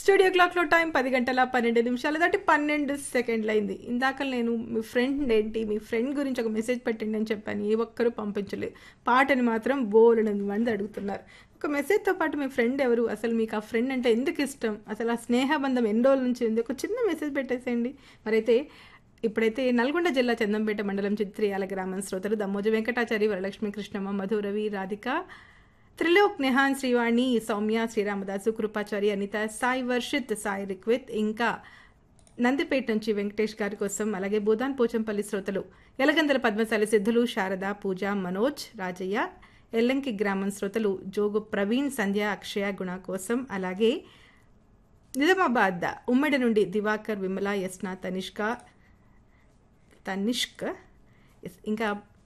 studio క్లాక్లో time పది గంటల పన్నెండు నిమిషాలు దాటి పన్నెండు సెకండ్లు అయింది ఇందాక నేను మీ ఫ్రెండ్ ఏంటి మీ ఫ్రెండ్ గురించి ఒక మెసేజ్ పెట్టండి అని చెప్పాను ఏ ఒక్కరూ పంపించలేదు పాటని మాత్రం బోలెడు మంది అడుగుతున్నారు ఒక మెసేజ్తో పాటు మీ ఫ్రెండ్ ఎవరు అసలు మీకు ఆ ఫ్రెండ్ అంటే ఎందుకు ఇష్టం అసలు ఆ స్నేహబంధం ఎన్ని రోజుల నుంచి ఉంది ఒక చిన్న మెసేజ్ పెట్టేసేయండి మరైతే ఇప్పుడైతే నల్గొండ జిల్లా చందంపేట మండలం చిత్రియాల గ్రామం శ్రోతలు దమ్మోజ వెంకటాచారి వరలక్ష్మి కృష్ణమ్మ మధురవి రాధిక త్రిలోక్ నెహాన్ శ్రీవాణి సౌమ్య శ్రీరామదాసు కృపాచారి అనిత సాయి వర్షిత్ సాయి రిక్విత్ ఇంకా నందిపేట నుంచి వెంకటేష్ గారి కోసం అలాగే బూదాన్ పోచంపల్లి శ్రోతలు ఎలగందల పద్మశాలి సిద్ధులు శారద పూజ మనోజ్ రాజయ్య ఎల్లంకి గ్రామం శ్రోతలు జోగు ప్రవీణ్ సంధ్య అక్షయ గుణ కోసం అలాగే నిజామాబాద్ ఉమ్మడి నుండి దివాకర్ విమల యస్నా తనిష్క తనిష్క్ ఇంకా